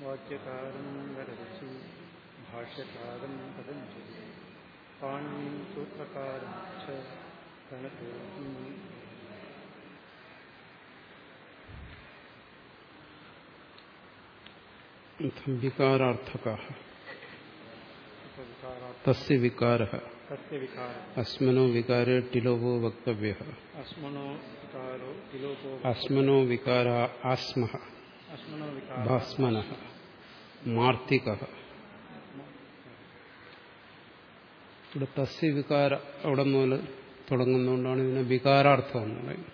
വാക്യകാരം വരച്ചു ഭാഷ്യകാരം പതഞ്ജലി പാണിനി സൂത്രകാരം ച പ്രണതോഹി വികാരാർത്ഥക തസ്യ വികാര തസ്യ വികാരം അസ്മനോ വികാരേ ടിലോപോ വക്തവ്യ അസ്മനോ വികാരോ തിലോപോ അസ്മനോ വികാര ആസ്മ അസ്മനോ വികാര ഭാസ്മന മാർത്തിക ഇവിടെ തസ്യ വികാര അവിടെ മുതൽ തുടങ്ങുന്നതുകൊണ്ടാണ് ഇതിനെ വികാരാർത്ഥം എന്ന് പറയുന്നത്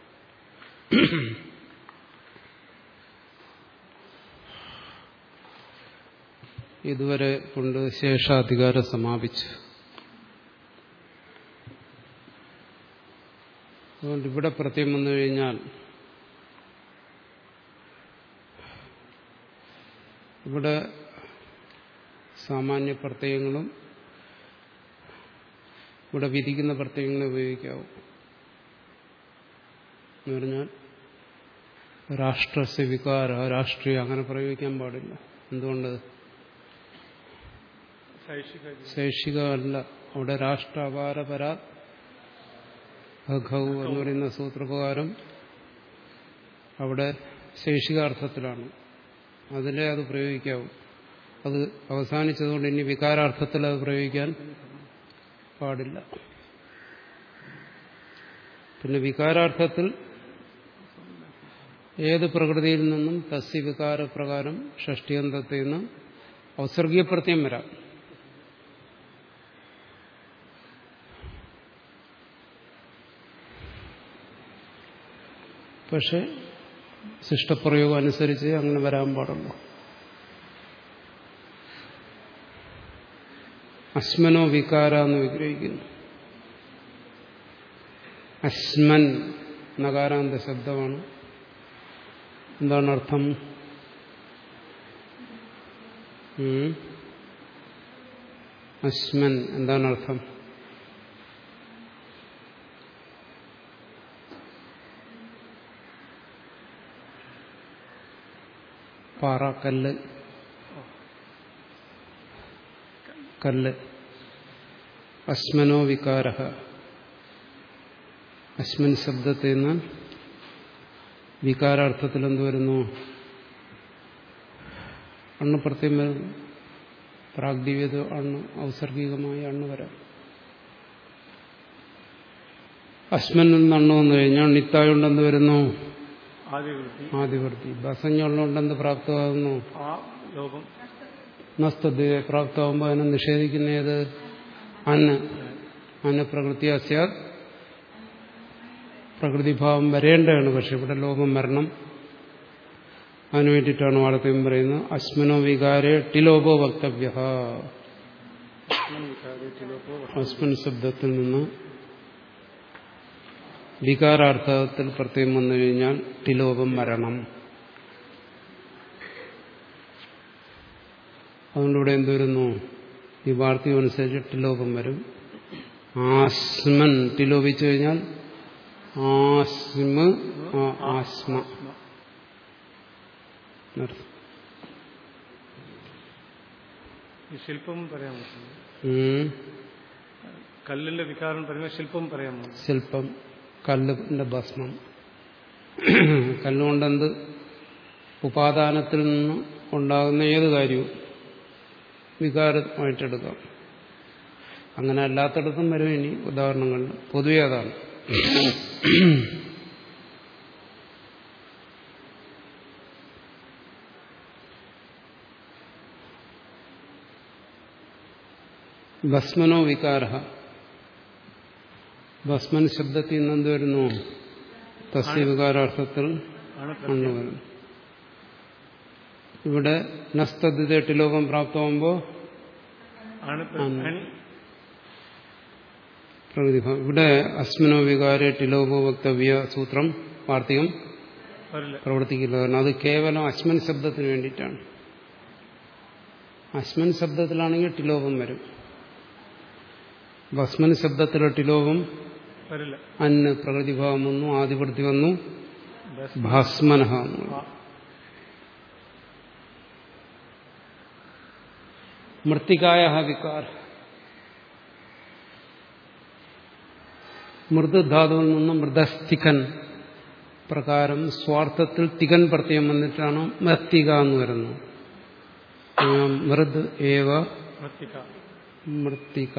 ഇതുവരെ കൊണ്ട് ശേഷാധികാരം സമാപിച്ചു അതുകൊണ്ട് ഇവിടെ പ്രത്യം വന്നു കഴിഞ്ഞാൽ ഇവിടെ സാമാന്യ പ്രത്യയങ്ങളും ഇവിടെ വിധിക്കുന്ന പ്രത്യയങ്ങളെ ഉപയോഗിക്കാവൂ എന്ന് പറഞ്ഞാൽ രാഷ്ട്രസ്യ വികാര രാഷ്ട്രീയ അങ്ങനെ പ്രയോഗിക്കാൻ പാടില്ല എന്തുകൊണ്ട് ശൈക്ഷിക ശൈക്ഷിക അല്ല അവിടെ രാഷ്ട്ര അപാര പരാ ഘൗ എന്ന് പറയുന്ന സൂത്രപ്രകാരം അവിടെ ശൈക്ഷികാർത്ഥത്തിലാണ് അതിലേ അത് പ്രയോഗിക്കാവൂ അത് അവസാനിച്ചതുകൊണ്ട് ഇനി വികാരാർത്ഥത്തിൽ അത് പ്രയോഗിക്കാൻ പാടില്ല പിന്നെ വികാരാർത്ഥത്തിൽ ഏത് പ്രകൃതിയിൽ നിന്നും തസ്യ വികാരപ്രകാരം ഷഷ്ടിയന്തത്തിൽ നിന്ന് ഔസർഗീയപ്രത്യം വരാം പക്ഷെ ശിഷ്ടപ്രയോഗം അനുസരിച്ച് അങ്ങനെ വരാൻ പാടുള്ളൂ അസ്മനോ വികാര എന്ന് വിഗ്രഹിക്കുന്നു അസ്മൻ നകാരാന്ത ശബ്ദമാണ് എന്താണ് അർത്ഥം ഉം? അസ്മൻ എന്താണ് അർത്ഥം പാറ കല്ല് കല്ല് അസ്മനോ വികാര അസ്മൻ ശബ്ദത്തിൽ നിന്ന് വികാരാർത്ഥത്തിൽ എന്ത് വരുന്നു അണ്ണ് പ്രത്യം വരുന്നു പ്രാഗ്ദിവ്യത അണ്ണ് ഔസർഗികമായ അണ്ണ് വരാം അസ്മൻ നിന്ന് അണ്ണ് വന്നു കഴിഞ്ഞാൽ നിത്തായുണ്ടെന്ന് വരുന്നു ആദിവൃത്തി ആദിവൃത്തി ബസഞ്ഞുള്ളതുകൊണ്ടെന്ത് പ്രാപ്തമാകുന്നു ആ ലോകം നസ്തദ്വയെ പ്രാപ്തമാകുമ്പോൾ അതിനെ നിഷേധിക്കുന്ന ഏത് അന്ന് അന്ന് പ്രകൃതി അസ്യാത് പ്രകൃതിഭാവം വരേണ്ടതാണ് പക്ഷെ ഇവിടെ ലോകം വരണം അതിനു വേണ്ടിയിട്ടാണ് വാളത്തെയും പറയുന്നത് അസ്മനോ വികാരേ ടിലോപോ വക്തവ്യ അസ്മൻ വികാരേ തിലോപോ അസ്മൻ ശബ്ദത്തിൽ നിന്ന് വികാരാർത്ഥത്തിൽ പ്രത്യേകം വന്നു കഴിഞ്ഞാൽ ടിലോപം വരണം അതുകൊണ്ട് ഇവിടെ എന്ത് വരുന്നു ഈ വാർത്തയും അനുസരിച്ച് ടിലോപം വരും ആസ്മൻ ടിലോപിച്ചു കഴിഞ്ഞാൽ ആസ്മ ആ, ആസ്മ എന്നർത്ഥം. ഈ ശില്പം പറയാൻ പറ്റും ഉം. കല്ലിന്റെ വികാരം പറയുമ്പോൾ ശില്പം പറയാമോ ശില്പം കല്ലിന്റെ ഭസ്മം കല്ലുകൊണ്ടെന്ത് ഉപാദാനത്തിൽ നിന്ന് ഉണ്ടാകുന്ന ഏത് കാര്യവും വികാരമായിട്ടെടുക്കാം അങ്ങനെ അല്ലാത്തടത്തും വരും ഇനി ഉദാഹരണങ്ങൾ പൊതുവെ അതാണ് ഭസ്മനോ വികാര ഭസ്മൻ ശബ്ദത്തിൽ നിന്ന് എന്ത് വരുന്നു തസ്യ വികാരാർത്ഥത്തിൽ ആണ് മണ്ണ് വരുന്നു ഇവിടെ നസ്തദ്ധിതേട്ട് ലോകം പ്രാപ്തമാകുമ്പോൾ ആണ് ആണ്. അണി പ്രകൃതിഭാവം ഇവിടെ അസ്മനോ വികാരെ ടിലോപോ വക്തവ്യ സൂത്രം വാർത്തികം വരില്ല പ്രവർത്തിക്കില്ല കാരണം അത് കേവലം അസ്മൻ ശബ്ദത്തിന് വേണ്ടിയിട്ടാണ് അസ്മൻ ശബ്ദത്തിലാണെങ്കിൽ ടിലോപം വരും ഭസ്മൻ ശബ്ദത്തിലെ ടിലോപം വരില്ല അന്ന് പ്രകൃതിഭാവം വന്നു ആദിവൃത്തി വന്നു ഭസ്മ ഭാസ്മനഹ എന്ന് ആ. പറയും. മൃത്തികായ വികാര മൃദുധാതുവിൽ നിന്ന് മൃദസ്ഥികൻ പ്രകാരം സ്വാർത്ഥത്തിൽ തികൻ പ്രത്യം വന്നിട്ടാണ് മൃത്തിക എന്ന് വരുന്നത് മൃദ് ഏവ മൃത്തിക മൃത്തിക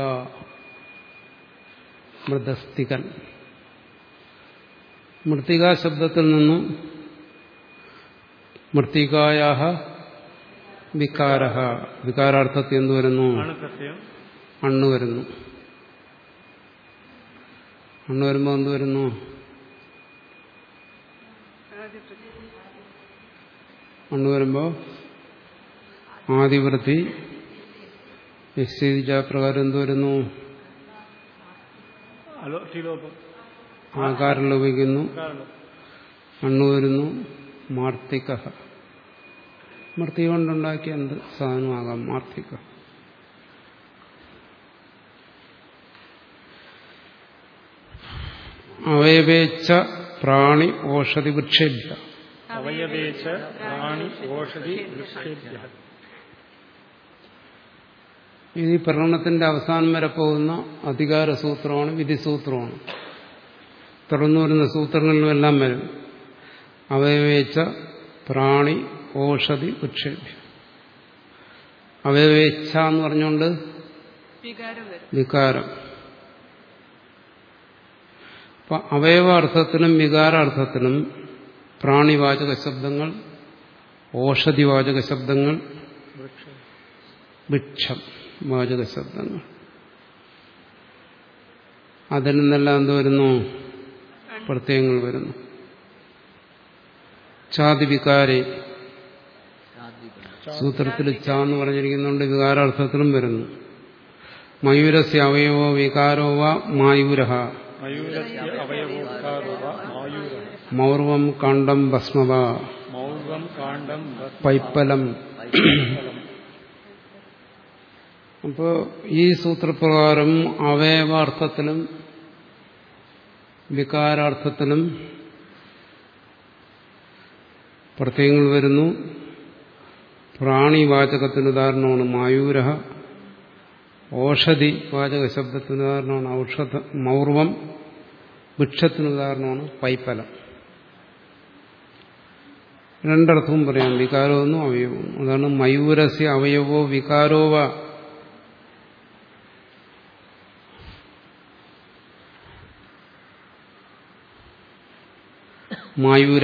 മൃദസ്ഥികൻ മൃത്തിക ശബ്ദത്തിൽ നിന്നും മൃത്തികായ വികാര വികാരാർത്ഥത്തിൽ എന്ത് വരുന്നു ആണ് പ്രത്യയം അണ്ണ് വരുന്നു അണ്ണ് വരുമ്പോൾ എന്ത് വരുന്നു അണ്ണ് വരുമ്പോൾ ആദിവൃത്തി നിശ്ചയിച്ച പ്രകാരം എന്ത് വരുന്നു അലോ ടീലോപം ആകാരം ലഭിക്കുന്നു കാരണം അണ്ണു വരുന്നു മാർത്തിക മർത്തി കൊണ്ടുണ്ടാക്കിയ എന്ത് സാധനമാകാം മാർത്തിക അവയവേച്ച പ്രാണി ഓഷധി വിക്ഷേപ്യ അവയവേച്ച പ്രാണി ഓഷധി വൃക്ഷേഭ്യ ഈ പ്രകടനത്തിന്റെ അവസാനം വരെ പോകുന്ന അധികാര സൂത്രമാണ് വിധിസൂത്രമാണ് തുടർന്നു വരുന്ന സൂത്രങ്ങളിലുമെല്ലാം വരും അവയവേച്ച പ്രാണി ഓഷധി വിക്ഷേപ്യ അവയവേച്ഛ എന്ന് പറഞ്ഞുകൊണ്ട് വികാരം വരും വികാരം അപ്പൊ അവയവാർത്ഥത്തിനും വികാരാർത്ഥത്തിനും പ്രാണിവാചക ശബ്ദങ്ങൾ ഓഷധിവാചക ശബ്ദങ്ങൾ വൃക്ഷം വൃക്ഷം വാചക ശബ്ദങ്ങൾ അതിൽ നിന്നെല്ലാം എന്ത് വരുന്നു പ്രത്യയങ്ങൾ വരുന്നു ചാതി വികാരെ സൂത്രത്തിൽ ച എന്ന് പറഞ്ഞിരിക്കുന്നുണ്ട് വികാരാർത്ഥത്തിലും വരുന്നു മയൂരസ്യ അവയവോ വികാരോ വ മായൂരഹ മയൂരസ്യ അവയവോക്കാരോ വ മായൂര മൗർവം കാണ്ഡം ഭസ്മവ മൗർവം കാണ്ഡം ഭസ്മ പൈപ്പലം ഫലം. അപ്പോ ഈ സൂത്രപ്രകാരം അവയവാർത്ഥത്തിലും വികാരാർത്ഥത്തിലും പ്രത്യയങ്ങൾ വരുന്നു പ്രാണിവാചകത്തിന് ഉദാഹരണമാണ് മായൂര ഓഷധി വാചക ശബ്ദത്തിന് ഉദാഹരണമാണ് ഔഷധ മൗർവം വൃക്ഷത്തിന് ഉദാഹരണമാണ് പൈപ്പലം രണ്ടർത്ഥവും പറയാം വികാരമെന്നും അവയവവും അതാണ് മയൂരസ്യ അവയവോ വികാരോവ മായൂര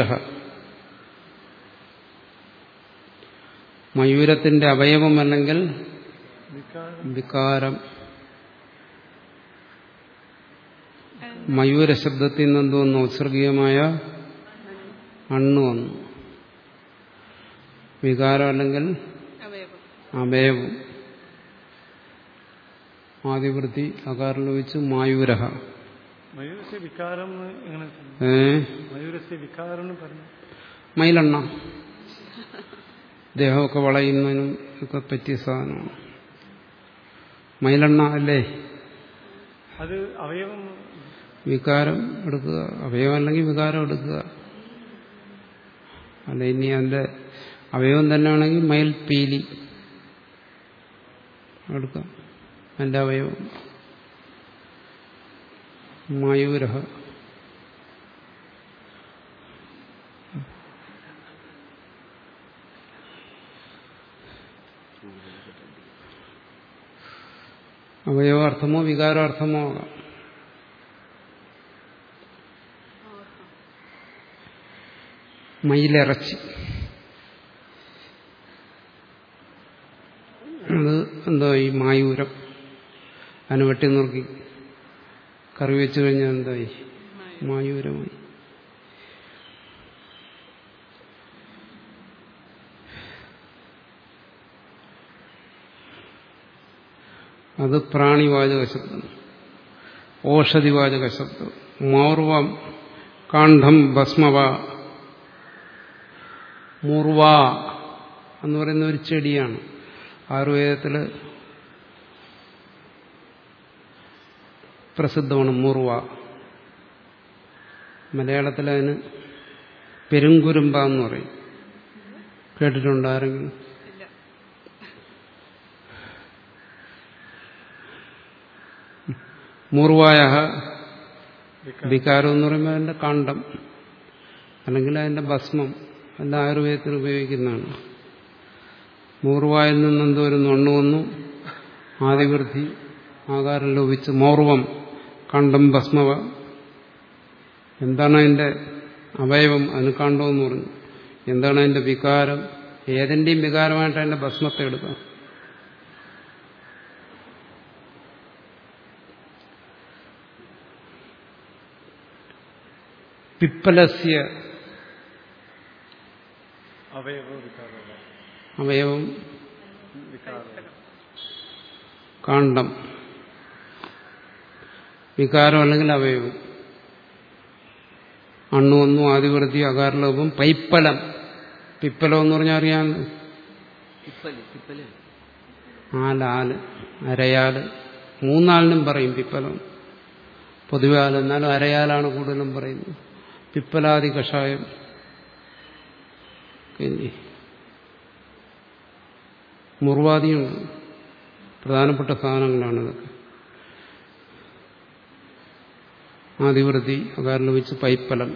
മയൂരത്തിന്റെ അവയവം അല്ലെങ്കിൽ വികാരം വികാരം മയൂര ശബ്ദത്തിൽ നിന്ന് എന്തോന്നു ഉത്സർഗീയമായ അണ്ണു വന്നു വികാരം അല്ലെങ്കിൽ അവയവം അവയവം ആദിവൃത്തി അകാരം വെച്ച് മായൂരഹ മയൂരസ്യ വികാരം എന്ന് എങ്ങനെ ഏ മയൂരസ്യ വികാരം എന്ന് പറഞ്ഞു മയിലെണ്ണ ദേഹമൊക്കെ വളയുന്നതിനും ഒക്കെ പറ്റിയ സാധനമാണ് മയിലെണ്ണ അല്ലേ അത് അവയവം വികാരം എടുക്കുക അവയവം അല്ലെങ്കിൽ വികാരം എടുക്കുക അല്ല ഇനി അതിന്റെ അവയവം തന്നെ ആണെങ്കിൽ മയിൽ പീലി എടുക്കാം അതിന്റെ അവയവം മയൂര അവയവാർത്ഥമോ വികാരാർത്ഥമോ ആകാം മയിലിറച്ചി അത് എന്തോ ഈ മായൂരം അതിന് വെട്ടി നുറുക്കി കറി വെച്ചു കഴിഞ്ഞാൽ എന്തായി മായൂരമായി അത് പ്രാണിവാചക ശബ്ദം ഓഷധിവാചക ശബ്ദം മൗർവം കാണ്ഡം ഭസ്മവ മുർവ എന്ന് പറയുന്ന ഒരു ചെടിയാണ് ആയുർവേദത്തില് പ്രസിദ്ധമാണ് മുർവ മലയാളത്തിൽ അതിന് പെരുങ്കുരുമ്പ എന്ന് പറയും കേട്ടിട്ടുണ്ടോ ആരെങ്കിലും ഇല്ല മൂർവായ വികാരം എന്ന് പറയുമ്പോൾ അതിന്റെ കാണ്ഡം അല്ലെങ്കിൽ അതിന്റെ ഭസ്മം എല്ലാം ആയുർവേദത്തിൽ ഉപയോഗിക്കുന്നതാണ് മൂർവായിൽ നിന്ന് എന്തോ ഒരു നൊണ്ണു വന്നു ആദിവൃദ്ധി ആകാരം ലോപിച്ച് മൗർവം കണ്ഠം ഭസ്മവ എന്താണ് അതിന്റെ അവയവം അതിന് കണ്ടമെന്ന് പറഞ്ഞു എന്താണ് അതിന്റെ വികാരം ഏതിന്റെയും വികാരമായിട്ട് അതിന്റെ ഭസ്മത്തെ എടുക്കാം പിപ്പലസ്യ അവയവ വികാരമല്ല അവയവം വികാരം കാണ്ഡം വികാരം അല്ലെങ്കിൽ അവയവം അണ്ണുവന്നു ആദിവൃത്തി അകാരലോപം പൈപ്പലം പിപ്പലം എന്ന് പറഞ്ഞാൽ അറിയാം പിപ്പല് പിപ്പല് ആലാല് അരയാല് മൂന്നാലിനും പറയും പിപ്പലം പൊതുവെ ആല് എന്നാലും അരയാലാണ് കൂടുതലും പറയുന്നത് പിപ്പലാദി കഷായം പിന്നെ മുർവാദിയുണ്ട് പ്രധാനപ്പെട്ട സാധനങ്ങളാണ് ഇതൊക്കെ ആദിവൃത്തി അകാരം വെച്ച് പൈപ്പലം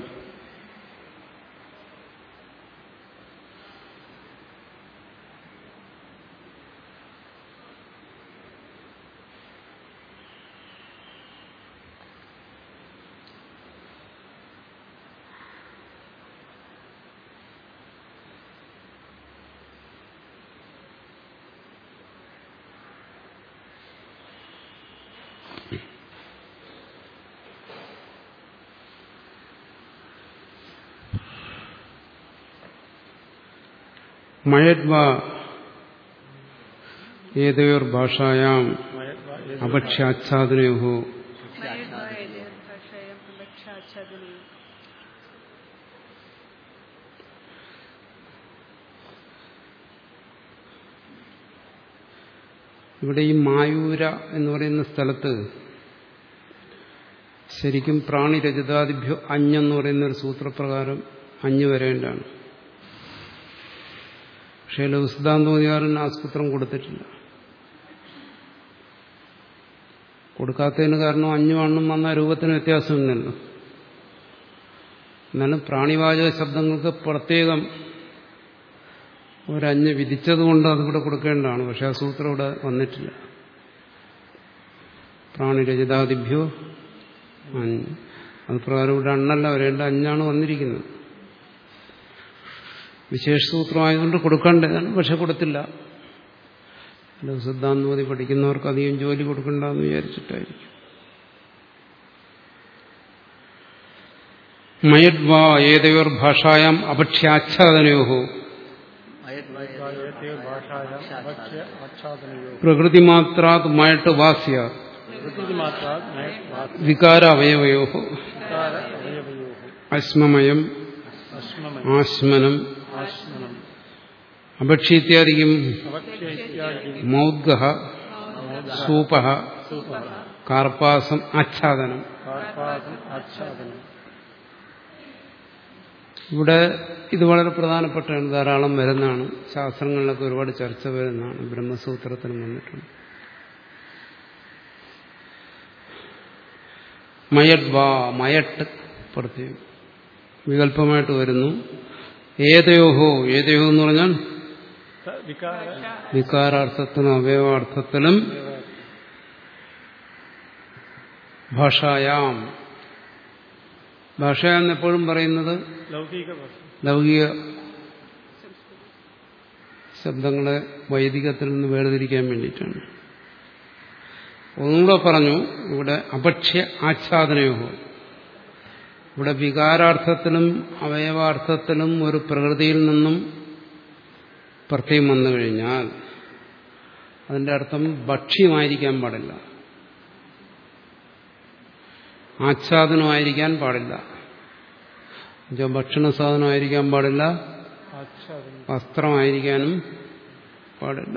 മഴദ്വ ഏതയോർ ഭാഷായാം അപക്ഷ്യാച്ഛാദനയോ ഭാഷായം അപക്ഷാച്ഛാദനീയം ഇവിടെ ഈ മായൂര എന്ന് പറയുന്ന സ്ഥലത്ത് ശരിക്കും പ്രാണിരചിതാദിഭ്യോ അഞ്ഞെന്ന് പറയുന്ന ഒരു സൂത്രപ്രകാരം അഞ്ഞു വരേണ്ടതാണ് പക്ഷേ ലഘുസിദ്ധാന്തോദികാരന് ആസ്പത്രം കൊടുത്തിട്ടില്ല കൊടുക്കാത്തതിന് കാരണം അഞ്ഞു അണ്ണും വന്ന രൂപത്തിന് വ്യത്യാസമില്ലല്ലോ എന്നാലും പ്രാണിവാചക ശബ്ദങ്ങൾക്ക് പ്രത്യേകം ഒരഞ്ഞ് വിധിച്ചതുകൊണ്ട് അതിവിടെ കൊടുക്കേണ്ടതാണ് പക്ഷെ ആ സൂത്രം ഇവിടെ വന്നിട്ടില്ല പ്രാണിരചിതാദിഭ്യോ അഞ്ഞ് അത് പ്രകാരം ഇവിടെ അണ്ണല്ല വരേണ്ട അഞ്ഞാണ് വന്നിരിക്കുന്നത് വിശേഷ സൂത്രമായതുകൊണ്ട് കൊടുക്കേണ്ടതാണ് പക്ഷെ കൊടുത്തില്ല അല്ല സിദ്ധാന്തമതി പഠിക്കുന്നവർക്ക് അധികം ജോലി കൊടുക്കണ്ടെന്ന് വിചാരിച്ചിട്ടായിരിക്കും മയദ്വാ ഏതയോർ ഭാഷായാം അപക്ഷ്യാച്ഛാദനയോഹോ ഭാഷായാം അപക്ഷ്യ ആച്ഛാദനയോ പ്രകൃതിമാത്രാത് മയട്ട് വാസ്യ പ്രകൃതിമാത്രാ വികാര അവയവയോ വികാര അവയവയോ അശ്മമയം അശ്മമയ ആശ്മനം ആശ്മനം അപക്ഷി ഇത്യാദിക്കും അപക്ഷ്യ ഇത്യാദി മൗദ്ഗ സൂപ സൂപ കാർപ്പാസം ആച്ഛാദനം കാർപ്പാദം ആച്ഛാദനം ഇവിടെ ഇത് വളരെ പ്രധാനപ്പെട്ടാണ് ധാരാളം വരുന്നതാണ് ശാസ്ത്രങ്ങളിലൊക്കെ ഒരുപാട് ചർച്ച വരുന്നതാണ് ബ്രഹ്മസൂത്രത്തിനും വന്നിട്ടുണ്ട് മയഡ്വാ മയട്ട് പ്രത്യേകം വികല്പമായിട്ട് വരുന്നു ഏതയോഹോ ഏതയോ എന്ന് പറഞ്ഞാൽ സ വികാര വികാരാർത്ഥത്തിലും അവയവാർത്ഥത്തിലും ഭാഷായാം ഭാഷ എന്നെപ്പോഴും പറയുന്നത് ലൗകിക ഭാഷ ലൗകിക ശബ്ദങ്ങളെ വൈദികത്തിൽ നിന്ന് വേർതിരിക്കാൻ വേണ്ടിയിട്ടാണ് ഒന്നുകൂടെ പറഞ്ഞു ഇവിടെ അപക്ഷ്യ ആച്ഛാദനയോ ഇവിടെ വികാരാർത്ഥത്തിലും അവയവാർത്ഥത്തിലും ഒരു പ്രകൃതിയിൽ നിന്നും പ്രത്യേകം വന്നു കഴിഞ്ഞാൽ അതിന്റെ അർത്ഥം ഭക്ഷ്യമായിരിക്കാൻ പാടില്ല ആച്ഛാദനമായിരിക്കാൻ പാടില്ല എന്നുവെച്ചാ ഭക്ഷണ സാധനമായിരിക്കാൻ പാടില്ല ആച്ഛാദനം വസ്ത്രമായിരിക്കാനും പാടില്ല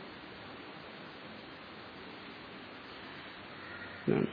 ഇതാണ്.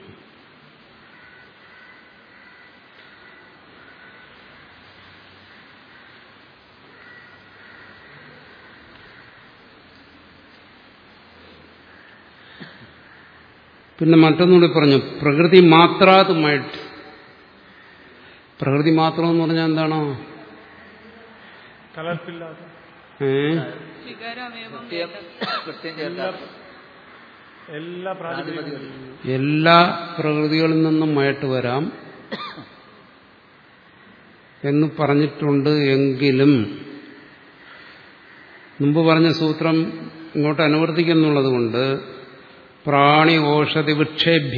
പിന്നെ മറ്റൊന്നുകൂടി പറഞ്ഞു പ്രകൃതി മാത്രാതുമായിട്ട് പ്രകൃതി മാത്രം എന്ന് പറഞ്ഞാൽ എന്താണോ കലർപ്പില്ലാത്ത ഏ വികാര അവയവം പ്രത്യം പ്രത്യം ചേർത്ത എല്ലാ പ്രാതിപതികളും എല്ലാ പ്രകൃതികളിൽ നിന്നും മയട്ട് വരാം എന്ന് പറഞ്ഞിട്ടുണ്ട് എങ്കിലും മുമ്പ് പറഞ്ഞ സൂത്രം ഇങ്ങോട്ട് അനുവർത്തിക്കുന്നുള്ളത് കൊണ്ട് പ്രാണി ഓഷധി വിക്ഷേഭ്യ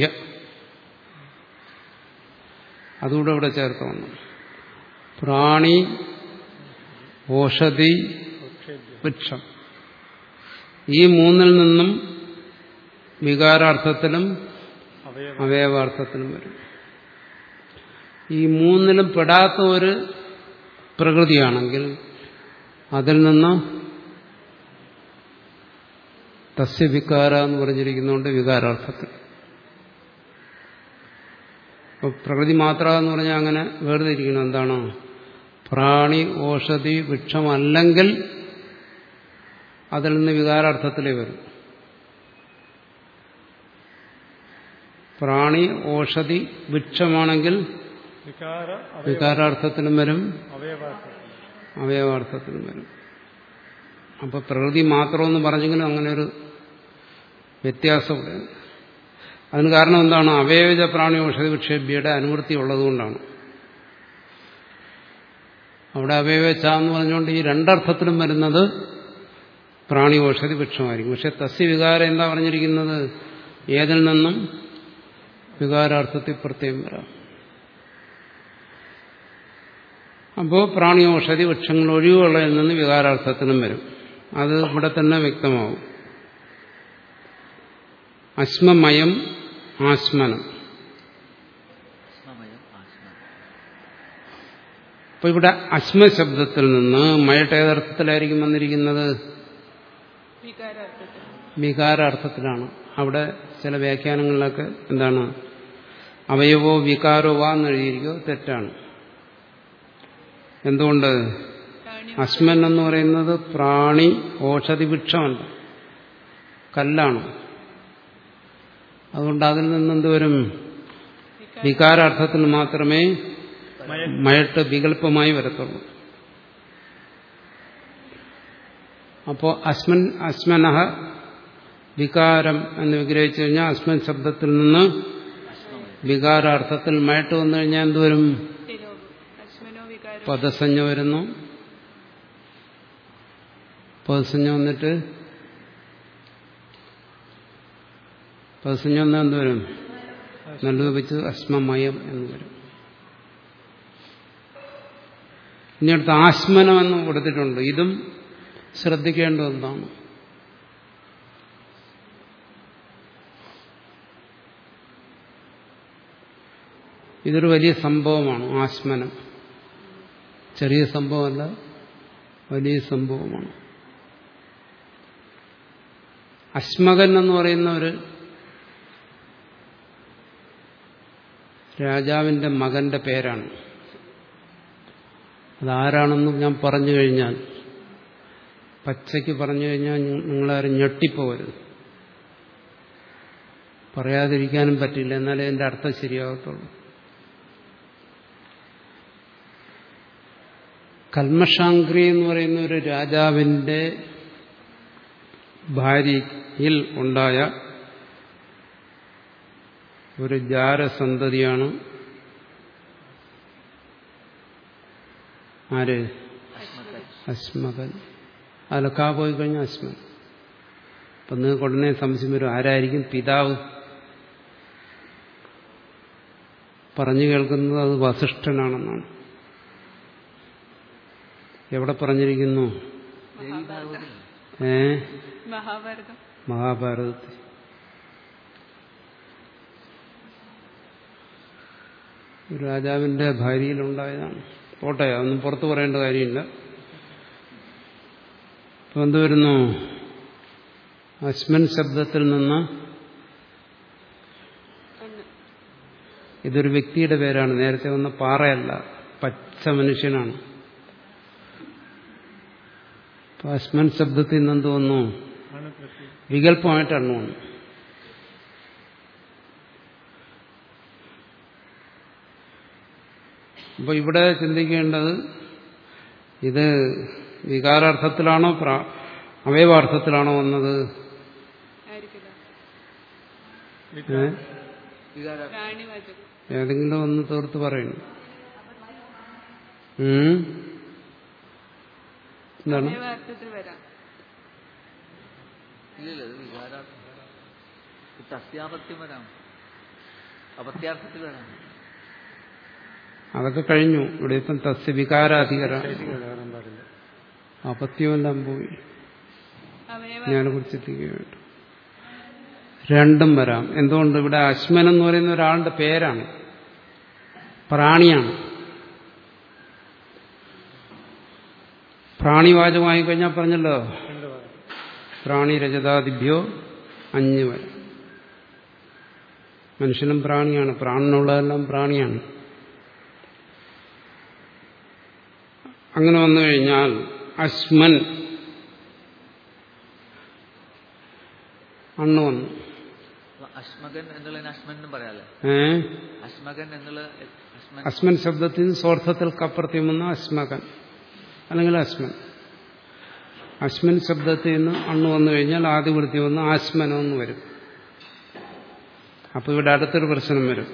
അതുകൂടെ ഇവിടെ ചേർത്ത് വന്നു പ്രാണി ഓഷധി വൃക്ഷം ഈ മൂന്നിൽ നിന്നും വികാരാർത്ഥത്തിലും അവയവം അവയവാർത്ഥത്തിലും വരും ഈ മൂന്നിലും പെടാത്ത ഒരു പ്രകൃതിയാണെങ്കിൽ അതിൽ നിന്ന് തസ്യ വികാര എന്ന് പറഞ്ഞിരിക്കുന്നതുകൊണ്ട് വികാരാർത്ഥത്തിൽ അപ്പൊ പ്രകൃതി മാത്ര എന്ന് പറഞ്ഞാൽ അങ്ങനെ വേർതിരിക്കണം എന്താണ് പ്രാണി ഓഷധി വൃക്ഷമല്ലെങ്കിൽ അതിൽ നിന്ന് വികാരാർത്ഥത്തിലേ വരും പ്രാണി ഓഷധി വൃക്ഷമാണെങ്കിൽ വികാര അവയവ വികാരാർത്ഥത്തിലും വരും അവയവാർത്ഥം അവയവാർത്ഥത്തിലും വരും അപ്പൊ പ്രകൃതി മാത്രമെന്ന് പറഞ്ഞെങ്കിലും അങ്ങനെ ഒരു വ്യത്യാസം ഇവിടെ അതിന് കാരണം എന്താണ് അവയവജ പ്രാണി ഔഷധ വിക്ഷേപ്യയുടെ അനുവൃത്തി ഉള്ളതുകൊണ്ടാണ് അവിടെ അവയവച്ച എന്ന് പറഞ്ഞുകൊണ്ട് ഈ രണ്ടർത്ഥത്തിലും വരുന്നത് പ്രാണി ഔഷധി വൃക്ഷമായിരിക്കും പക്ഷെ തസ്യ വികാരം എന്താ പറഞ്ഞിരിക്കുന്നത് ഏതിൽ നിന്നും വികാരാർത്ഥത്തിൽ പ്രത്യേകം വരാം അപ്പോൾ പ്രാണി ഔഷധി വൃക്ഷങ്ങൾ ഒഴിവുള്ളതിൽ നിന്ന് വികാരാർത്ഥത്തിനും വരും അത് ഇവിടെ തന്നെ വ്യക്തമാവും അശ്മമയം ആശ്മനം ആത്മമയം ആത്മ അപ്പൊ ഇവിടെ അശ്മ ശബ്ദത്തിൽ നിന്ന് മയട്ട് ഏതർത്ഥത്തിലായിരിക്കും വന്നിരിക്കുന്നത് വികാരാർത്ഥത്തിൽ വികാരാർത്ഥത്തിലാണ് അവിടെ ചില വ്യാഖ്യാനങ്ങളിലൊക്കെ എന്താണ് അവയവോ വികാരോ വാ എന്നെഴുതിയിരിക്കോ തെറ്റാണ് എന്തുകൊണ്ട് പ്രാണി അശ്മൻ എന്ന് പറയുന്നത് പ്രാണി ഓഷധി വൃക്ഷമല്ല കല്ലാണ് അതുകൊണ്ട് അതിൽ നിന്നെന്ത് വരും വികാരാർത്ഥത്തിന് മാത്രമേ മയട്ട് വികല്പമായി വരത്തുള്ളൂ അപ്പോ അസ്മൻ അസ്മനഹ വികാരം എന്ന് വിഗ്രഹിച്ചു കഴിഞ്ഞാൽ അസ്മൻ ശബ്ദത്തിൽ നിന്ന് വികാരാർത്ഥത്തിൽ മയട്ട് വന്നു കഴിഞ്ഞാൽ എന്തുവരും തിലോകം അശ്മനോ വികാരോ പദസഞ്ജ വരുന്നു പദസഞ്ജ വന്നിട്ട് പദസഞ്ജ വന്നാൽ എന്ത് വരും നല്ലത് വെച്ച് അശ്മമയം എന്ന് വരും ഇനി അടുത്ത് ആശ്മനം എന്ന് കൊടുത്തിട്ടുണ്ട് ഇതും ശ്രദ്ധിക്കേണ്ട ഒന്നാണ് ഇതൊരു വലിയ സംഭവമാണ് ആശ്മനം ചെറിയ സംഭവമല്ല വലിയ സംഭവമാണ് അശ്മകൻ എന്ന് പറയുന്ന ഒരു രാജാവിന്റെ മകന്റെ പേരാണ് അതാരാണെന്ന് ഞാൻ പറഞ്ഞു കഴിഞ്ഞാൽ പച്ചയ്ക്ക് പറഞ്ഞു കഴിഞ്ഞാൽ നിങ്ങളാരും ഞെട്ടിപ്പോകരുത് പറയാതിരിക്കാനും പറ്റില്ല എന്നാലേ എൻ്റെ അർത്ഥം ശരിയാകത്തുള്ളൂ കൽമഷാങ്ക്രി എന്ന് പറയുന്ന ഒരു രാജാവിന്റെ ഭാര്യയിൽ ഉണ്ടായ ഒരു ജാരസന്തതിയാണ് ആര് അസ്മകൻ അലക്കാ പോയി കഴിഞ്ഞാൽ അസ്മൻ അപ്പം നിങ്ങൾക്ക് ഉടനെ സംശയം വരും ആരായിരിക്കും പിതാവ് പറഞ്ഞു കേൾക്കുന്നത് അത് വസിഷ്ഠനാണെന്നാണ് എവിടെ പറഞ്ഞിരിക്കുന്നു ഏ മഹാഭാരതം മഹാഭാരതത്തിൽ ഒരു രാജാവിന്റെ ഭാര്യയിലുണ്ടായതാണ് പോട്ടെ അതൊന്നും പുറത്തു പറയേണ്ട കാര്യമില്ല ഇപ്പൊ എന്ത് വരുന്നു അസ്മൻ ശബ്ദത്തിൽ നിന്ന് എന്ന് ഇതൊരു വ്യക്തിയുടെ പേരാണ് നേരത്തെ വന്ന പാറയല്ല പച്ച മനുഷ്യനാണ് അപ്പൊ അസ്മൻ ശബ്ദത്തിൽ നിന്ന് എന്ത് വന്നു ആണ് പ്രത്യേകം വികല്പമായിട്ട് എണ്ണു വന്നു അപ്പോൾ ഇവിടെ ചിന്തിക്കേണ്ടത് ഇത് വികാരാർത്ഥത്തിലാണോ പ്രാ അവയവാർത്ഥത്തിലാണോ വന്നത് ആയിരിക്കില്ല ഏ? വികാരം പ്രാണിവാചകം ഏതെങ്കിലും ഒന്ന് തീർത്ത് പറയുന്നു ഉം? എന്താണ് അവയവാർത്ഥത്തിൽ വരാം ഇല്ലല്ലോ ഇത് വികാരാർത്ഥം ഇത് തസ്യാപത്യം വരാം അപത്യാർത്ഥത്തിൽ വരാം അതൊക്കെ കഴിഞ്ഞു ഇവിടെ ഇപ്പം തസ്യ വികാരാധികര വരാൻ പാടില്ല അപത്യമെല്ലാം പോയി അവയവ ഞാനെ കുറിച്ചെത്തിക്കുകയുണ്ട് രണ്ടും വരാം എന്തുകൊണ്ട് ഇവിടെ അശ്മൻ എന്ന് പറയുന്ന ഒരാളുടെ പേരാണ് പ്രാണിയാണ് പ്രാണിവാചകമായി കഴിഞ്ഞാൽ പറഞ്ഞല്ലോ രണ്ട് പറയാം പ്രാണി രജതാദിഭ്യോ അഞ്ഞ് വരാം മനുഷ്യനും പ്രാണിയാണ് പ്രാണനുള്ളതെല്ലാം പ്രാണിയാണ് അങ്ങനെ വന്നു കഴിഞ്ഞാൽ അശ്മൻ അണ്ണ് വന്നു അപ്പൊ അശ്മകൻ എന്നുള്ളതിന് അശ്മൻ എന്നും പറയാല്ലേ ഏ അശ്മകൻ എന്നുള്ള അശ്മൻ അസ്മൻ ശബ്ദത്തിൽ നിന്ന് സ്വാർത്ഥത്തിൽ കപ്പർത്തിയും വന്ന അശ്മകൻ അല്ലെങ്കിൽ അശ്മൻ അശ്മൻ ശബ്ദത്തിൽ നിന്ന് അണ്ണ് വന്നു കഴിഞ്ഞാൽ ആദ്യ വൃത്തി വന്ന് ആശ്മനം എന്ന് വരും അപ്പൊ ഇവിടെ അടുത്തൊരു പ്രശ്നം വരും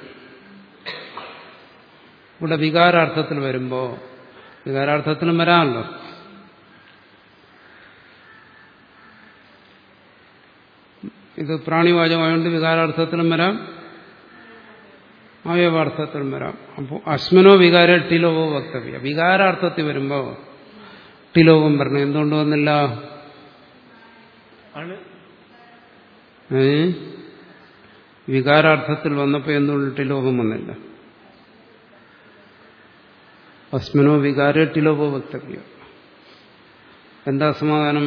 ഇവിടെ വികാരാർത്ഥത്തിൽ വരുമ്പോ വികാരാർത്ഥത്തിലും വരാമല്ലോ ഇത് പ്രാണിവാചകമായതുകൊണ്ട് വികാരാർത്ഥത്തിലും വരാം അവയവാർത്ഥത്തിലും വരാം അപ്പോൾ അശ്മനോ വികാര ടിലോവോ വക്തവ്യ വികാരാർത്ഥത്തിൽ വരുമ്പോൾ ടിലോകം പറഞ്ഞു എന്തുകൊണ്ട് വന്നില്ല ആണ് ഏ വികാരാർത്ഥത്തിൽ വന്നപ്പോൾ എന്തുകൊണ്ട് ടിലോകം വന്നില്ല അസ്മനോ വികാര ടിലോവോ വക്തവ്യ എന്താ സമാധാനം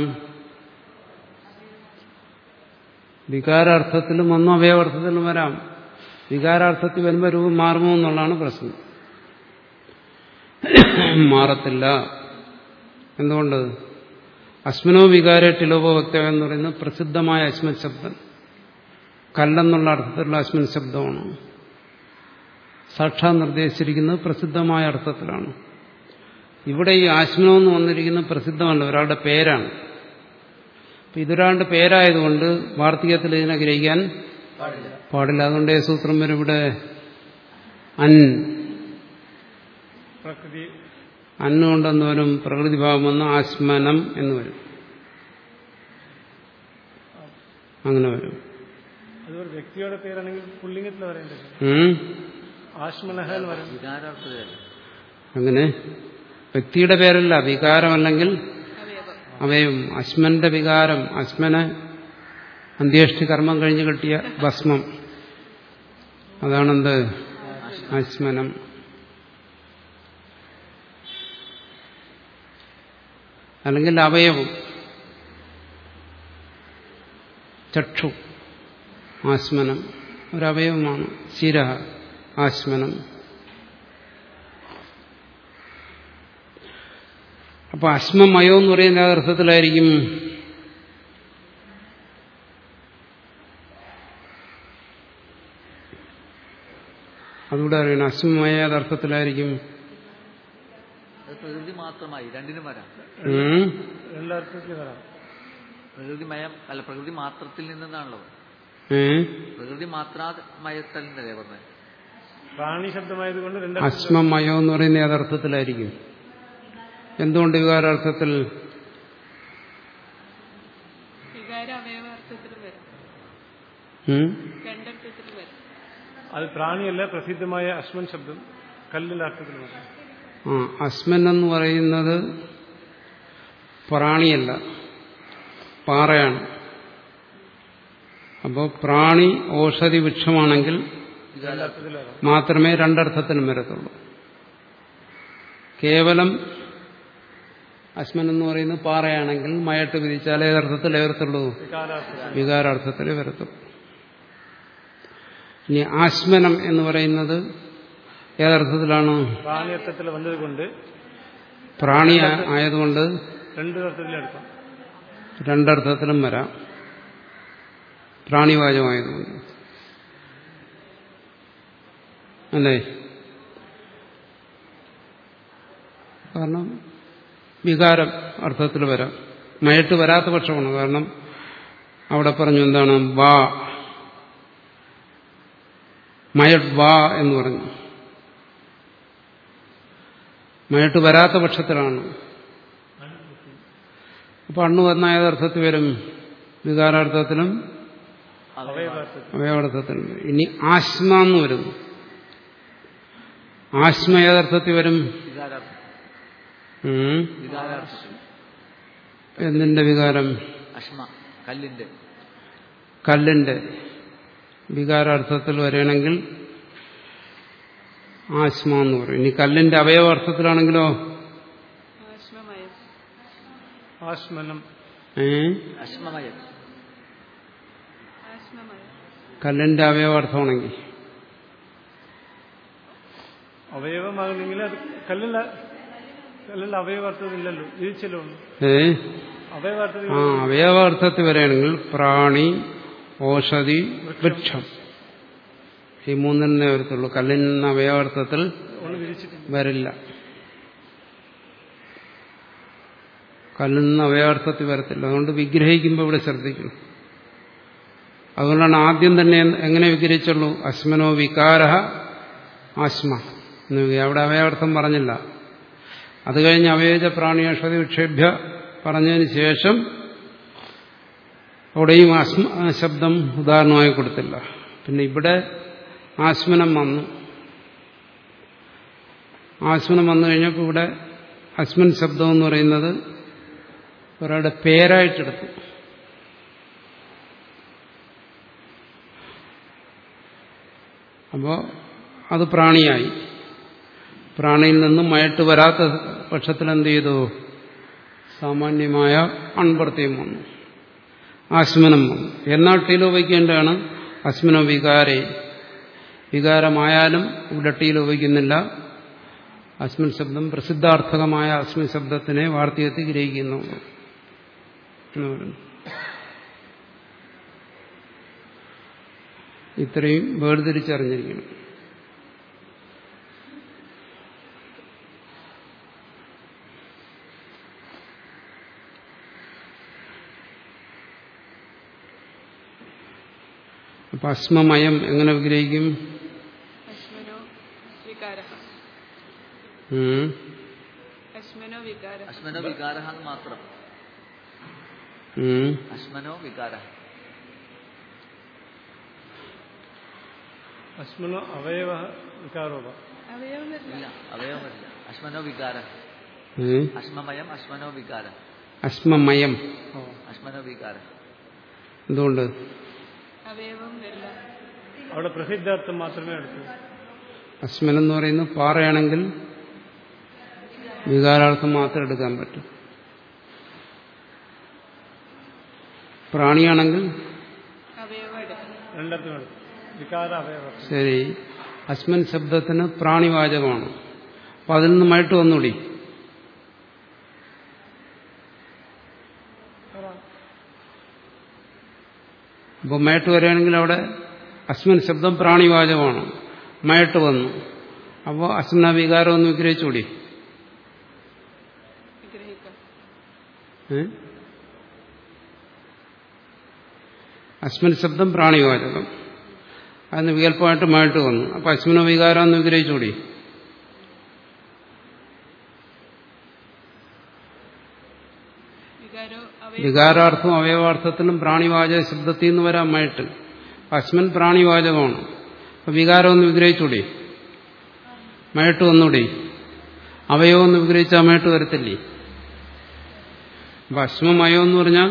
വികാരാർത്ഥത്തിലും വന്നു അവയവാർത്ഥത്തിലും വരാം വികാരാർത്ഥത്തിൽ വരുമ്പോൾ രൂപം മാറുമോ എന്നുള്ളതാണ് പ്രശ്നം മാറത്തില്ല എന്തുകൊണ്ട് അശ്മനോ വികാര ടിലോപോ വക്തവ്യം എന്ന് പറയുന്നത് പ്രസിദ്ധമായ അശ്മൻ ശബ്ദം കല്ലെന്നുള്ള അർത്ഥത്തിലുള്ള അശ്മൻ ശബ്ദമാണ് സാക്ഷാത് നിർദ്ദേശിച്ചിരിക്കുന്നത് പ്രസിദ്ധമായ അർത്ഥത്തിലാണ് ഇവിടെ ഈ ആശ്മനോ എന്ന് വന്നിരിക്കുന്നത് പ്രസിദ്ധമല്ല ഒരാളുടെ പേരാണ് അപ്പൊ ഇതൊരാളുടെ പേരായതുകൊണ്ട് വാർത്തകത്തിൽ ഇതിനെ ഗ്രഹിക്കാൻ പാടില്ല പാടില്ല അതുകൊണ്ട് ഏ സൂത്രം വരും ഇവിടെ അൻ പ്രകൃതി അന്നുകൊണ്ടെന്ന് വരും പ്രകൃതി ഭാവം വന്ന് ആസ്മനം എന്ന് വരും അങ്ങനെ വരും അതൊരു വ്യക്തിയുടെ പേരാണെങ്കിൽ പുല്ലിംഗത്തിൽ പറയേണ്ടത് ഉം? ആശ്മനഹ എന്ന് പറയും വികാരാർത്ഥത്തിലല്ല അങ്ങനെ വ്യക്തിയുടെ പേരല്ല വികാരമല്ലെങ്കിൽ അവയവം അവയും അശ്മന്റെ വികാരം അശ്മന് അന്ത്യേഷ്ടി കർമ്മം കഴിഞ്ഞ് കിട്ടിയ ഭസ്മം അതാണെന്ത് അശ്മനം അല്ലെങ്കിൽ അവയവം ചക്ഷു ആസ്മനം ഒരവയവമാണ് ശിര ആസ്മനം അപ്പൊ അശ്മമയോ എന്ന് പറയുന്ന ഏത് അർത്ഥത്തിലായിരിക്കും അതുകൂടെ അറിയണം അശ്മമയ ഏത് അർത്ഥത്തിലായിരിക്കും അത് പ്രകൃതി മാത്രമായി രണ്ടിനും വരാം ഉം? രണ്ടർത്ഥത്തിൽ വരാം പ്രകൃതിമയം അല്ല പ്രകൃതി മാത്രത്തിൽ നിന്നാണല്ലോ ഏ? പ്രകൃതി മാത്രമയത്തൽ എന്നല്ലേ പറഞ്ഞത് പ്രാണി ശബ്ദമായതുകൊണ്ട് രണ്ട് അശ്മമയോ എന്ന് പറയുന്ന ഏത് അർത്ഥത്തിലായിരിക്കും എന്തുകൊണ്ട് വികാരാർത്ഥത്തിൽ വികാര അവയവാർത്ഥത്തിൽ വരാം ഉം? രണ്ടർത്ഥത്തിൽ വരാം അത് പ്രാണിയല്ല പ്രസിദ്ധമായ അശ്വൻ ശബ്ദം കല്ലിന്റെ അർത്ഥത്തിൽ വരാം ആ അശ്മൻ എന്ന് പറയുന്നത് പ്രാണിയല്ല പാറയാണ് അപ്പോൾ പ്രാണി ഓഷധി വൃക്ഷമാണെങ്കിൽ രണ്ടർത്ഥത്തിൽ വരാം മാത്രമേ രണ്ടർത്ഥത്തിനും വരത്തുള്ളൂ കേവലം അശ്മൻ എന്ന് പറയുന്നത് പാറയാണെങ്കിൽ മയട്ട് വിധിച്ചാൽ ഏതർത്ഥത്തിലേ വരത്തുള്ളൂ വികാരാർത്ഥത്തിൽ വികാരാർത്ഥത്തിലേ വരത്തുള്ളൂ ഇനി ആശ്മനം എന്ന് പറയുന്നത് ഏതർത്ഥത്തിലാണ് പ്രാണിയർത്ഥത്തിൽ വന്നതുകൊണ്ട് പ്രാണി ആയതുകൊണ്ട് രണ്ട് അർത്ഥത്തിലെടുക്കാം രണ്ടർത്ഥത്തിലും വരാം പ്രാണിവാചമായതുകൊണ്ട് അല്ലേ കാരണം വികാരം അർത്ഥത്തിൽ വരാം മയട്ട് വരാത്ത പക്ഷമാണ് കാരണം അവിടെ പറഞ്ഞു എന്താണ് വാ മയട്ട് വാ എന്ന് പറഞ്ഞു മയട്ട് വരാത്ത പക്ഷത്തിലാണ് അപ്പൊ അണ്ണു വന്ന ഏതർത്ഥത്തിൽ വരും വികാരാർത്ഥത്തിലും അവയവാർത്ഥത്തിൽ അവയവാർത്ഥത്തിലും വരും. ഇനി ആശ്മ എന്ന് വരുന്നു ആശ്മ ഏതർത്ഥത്തിൽ വരും വികാരാർത്ഥം ഉം. വികാരാർത്ഥം എന്തിന്റെ വികാരം അശ്മ കല്ലിന്റെ കല്ലിന്റെ വികാരാർത്ഥത്തിൽ വരികയാണെങ്കിൽ ആശ്മ എന്ന് പറയും ഇനി കല്ലിന്റെ അവയവാർത്ഥത്തിലാണെങ്കിലോ ആശ്മമയം ആശ്മനം ഏ അശ്മമയം ആശ്മമയം കല്ലിന്റെ അവയവാർത്ഥമാണെങ്കിൽ അവയവമാകണമെങ്കിൽ അത് കല്ലിൽ കല്ലിൽ അവയവാർത്ഥത്തില്ലല്ലോ ഇരിച്ചല്ലോ ഏ അവയവാർത്ഥത്തിൽ ആ അവയവാർത്ഥത്തിൽ വരികയാണെങ്കിൽ പ്രാണി ഓഷധി വൃക്ഷം ഈ മൂന്നെണ്ണേ വരത്തുള്ളൂ കല്ലിന് അവയവാർത്ഥത്തിൽ ഒന്ന് വിരിച്ചിട്ടില്ല വരില്ല കല്ലിൽ നിന്ന് അവയവാർത്ഥത്തിൽ വരത്തില്ല അതുകൊണ്ട് വിഗ്രഹിക്കുമ്പോൾ ഇവിടെ ശ്രദ്ധിക്കണം അതുകൊണ്ടാണ് ആദ്യം തന്നെ എങ്ങനെ വിഗ്രഹിച്ചുള്ളൂ അശ്മനോ വികാര ആശ്മ എന്ന് വിഗ്രഹി- അവിടെ അവയവാർത്ഥം പറഞ്ഞില്ല അത് കഴിഞ്ഞ് അവയജ പ്രാണിയഷതി വിക്ഷേഭ്യ പറഞ്ഞതിന് ശേഷം അവിടെയും ആസ്മ ആ ശബ്ദം ഉദാഹരണമായി കൊടുത്തില്ല പിന്നെ ഇവിടെ ആസ്മനം വന്നു ആസ്മനം വന്നു കഴിഞ്ഞപ്പോൾ ഇവിടെ അസ്മൻ ശബ്ദം എന്ന് പറയുന്നത് ഒരാളുടെ പേരായിട്ടെടുത്തു അപ്പോൾ അത് പ്രാണിയായി പ്രാണിയിൽ നിന്നും മയട്ട് വരാത്ത പക്ഷത്തിൽ എന്ത് ചെയ്തു സാമാന്യമായ അൺപ്രത്യം വന്നു ആസ്മനം വന്നു എന്നാൽ ടീലോ വയ്ക്കേണ്ടതാണ് അസ്മനോ വികാരേ വികാരമായാലും ഇവിടെ ടീലോ വയ്ക്കുന്നില്ല അസ്മിൻ ശബ്ദം പ്രസിദ്ധാർത്ഥകമായ അസ്മിൻ ശബ്ദത്തിനെ വാർത്തകത്തിൽ ഗ്രഹിക്കുന്നു എന്ന് പറയുന്നു ഇത്രയും വേർതിരിച്ചറിഞ്ഞിരിക്കണം അപ്പൊ അസ്മമയം എങ്ങനെ വിഗ്രഹിക്കും അശ്മനോ വികാര ഉം. അശ്മനോ വികാര അശ്മനോ വികാര എന്ന് മാത്രം ഉം. അശ്മനോ വികാര അശ്മനോ അവയവ വികാരോപ അവയവം വരില്ല ഇല്ല അവയവം വരില്ല അശ്മനോ വികാര ഉം. അശ്മമയം അശ്മനോ വികാര അസ്മമയം അശ്മനോ വികാര എന്തുകൊണ്ട് അവയവം വരില്ല അവിടെ പ്രസിദ്ധാർത്ഥം മാത്രമേ എടുക്കൂ അസ്മൻ എന്ന് പറയുന്നത് പാറയാണെങ്കിൽ വികാരാർത്ഥം മാത്രം എടുക്കാൻ പറ്റും പ്രാണിയാണെങ്കിൽ അവയവം എടുക്കണം രണ്ടർത്ഥം എടുക്കും വികാര അവയവ ശരി അസ്മൻ ശബ്ദത്തിന് പ്രാണിവാചകമാണ് അപ്പൊ അതിൽ നിന്ന് മയട്ട് വന്നൂടി അപ്പോൾ മയട്ട് വരികയാണെങ്കിൽ അവിടെ അസ്മൻ ശബ്ദം പ്രാണിവാചകമാണ് മയട്ട് വന്നു അപ്പോൾ അസ്മന വികാരം ഒന്ന് വിഗ്രഹിച്ചുകൂടി വിഗ്രഹിക്കാം ഏ? അസ്മൻ ശബ്ദം പ്രാണിവാചകം അതിന് വികല്പമായിട്ട് മായിട്ട് വന്നു അപ്പൊ അസ്മിനോ വികാരം എന്ന് വിഗ്രഹിച്ചുകൂടി വികാരോ അവയവം വികാരാർത്ഥം അവയവാർത്ഥത്തിലും പ്രാണിവാചക ശബ്ദത്തിൽ നിന്ന് വരാൻ മായിട്ട് അസ്മൻ പ്രാണിവാചകമാണ് അപ്പൊ വികാരം ഒന്ന് വിഗ്രഹിച്ചൂടി മയട്ട് വന്നൂടി അവയവം ഒന്ന് വിഗ്രഹിച്ചാൽ മയട്ട് വരത്തില്ലേ അപ്പൊ അശ്മമയം എന്ന് പറഞ്ഞാൽ